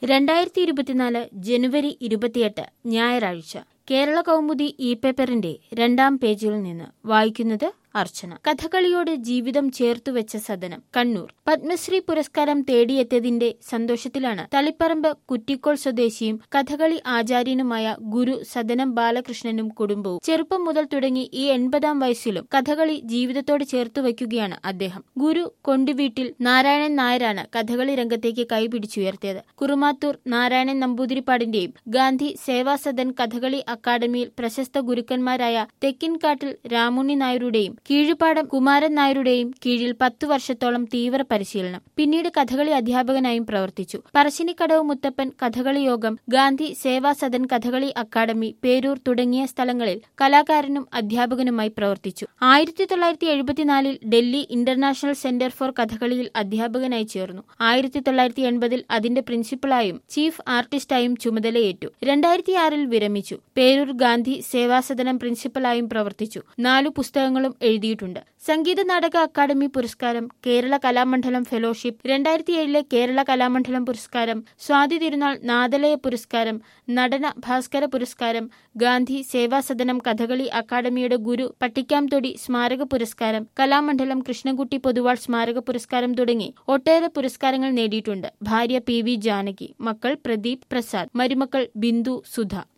രണ്ടായിരത്തി ഇരുപത്തിനാല് ജനുവരി ഇരുപത്തിയെട്ട് ഞായറാഴ്ച കേരള കൗമുദി ഇ പേപ്പറിന്റെ രണ്ടാം പേജിൽ നിന്ന് വായിക്കുന്നത് അർച്ചന കഥകളിയോട് ജീവിതം ചേർത്തുവെച്ച സദനം കണ്ണൂർ പത്മശ്രീ പുരസ്കാരം തേടിയെത്തിയതിന്റെ സന്തോഷത്തിലാണ് തളിപ്പറമ്പ് കുറ്റിക്കോൾ സ്വദേശിയും കഥകളി ആചാര്യനുമായ ഗുരു സദനം ബാലകൃഷ്ണനും കുടുംബവും ചെറുപ്പം മുതൽ തുടങ്ങി ഈ എൺപതാം വയസ്സിലും കഥകളി ജീവിതത്തോട് ചേർത്തു വയ്ക്കുകയാണ് അദ്ദേഹം ഗുരു കൊണ്ടുവീട്ടിൽ നാരായണൻ നായരാണ് കഥകളി രംഗത്തേക്ക് കൈപിടിച്ചുയർത്തിയത് കുറുമാത്തൂർ നാരായണൻ നമ്പൂതിരിപ്പാടിന്റെയും ഗാന്ധി സേവാസദൻ കഥകളി അക്കാദമിയിൽ പ്രശസ്ത ഗുരുക്കന്മാരായ തെക്കിൻകാട്ടിൽ രാമുണ്ണി നായരുടെയും കീഴുപാടം കുമാരൻ നായരുടെയും കീഴിൽ പത്തു വർഷത്തോളം തീവ്ര പരിശീലനം പിന്നീട് കഥകളി അധ്യാപകനായും പ്രവർത്തിച്ചു പറശ്ശിനിക്കടവ് മുത്തപ്പൻ കഥകളി യോഗം ഗാന്ധി സേവാ സദൻ കഥകളി അക്കാദമി പേരൂർ തുടങ്ങിയ സ്ഥലങ്ങളിൽ കലാകാരനും അധ്യാപകനുമായി പ്രവർത്തിച്ചു ആയിരത്തി തൊള്ളായിരത്തി എഴുപത്തിനാലിൽ ഡൽഹി ഇന്റർനാഷണൽ സെന്റർ ഫോർ കഥകളിയിൽ അധ്യാപകനായി ചേർന്നു ആയിരത്തി തൊള്ളായിരത്തി എൺപതിൽ അതിന്റെ പ്രിൻസിപ്പളായും ചീഫ് ആർട്ടിസ്റ്റായും ചുമതലയേറ്റു രണ്ടായിരത്തിയാറിൽ വിരമിച്ചു പേരൂർ ഗാന്ധി സേവാസദനം പ്രിൻസിപ്പലായും പ്രവർത്തിച്ചു നാലു പുസ്തകങ്ങളും എഴുതിയിട്ടുണ്ട് സംഗീത നാടക അക്കാദമി പുരസ്കാരം കേരള കലാമണ്ഡലം ഫെലോഷിപ്പ് രണ്ടായിരത്തി ഏഴിലെ കേരള കലാമണ്ഡലം പുരസ്കാരം സ്വാതി തിരുനാൾ നാദലയ പുരസ്കാരം നടന ഭാസ്കര പുരസ്കാരം ഗാന്ധി സേവാസദനം കഥകളി അക്കാദമിയുടെ ഗുരു പട്ടിക്കാംതൊടി സ്മാരക പുരസ്കാരം കലാമണ്ഡലം കൃഷ്ണൻകുട്ടി പൊതുവാൾ സ്മാരക പുരസ്കാരം തുടങ്ങി ഒട്ടേറെ പുരസ്കാരങ്ങൾ നേടിയിട്ടുണ്ട് ഭാര്യ പി വി ജാനകി മക്കൾ പ്രദീപ് പ്രസാദ് മരുമക്കൾ ബിന്ദു സുധ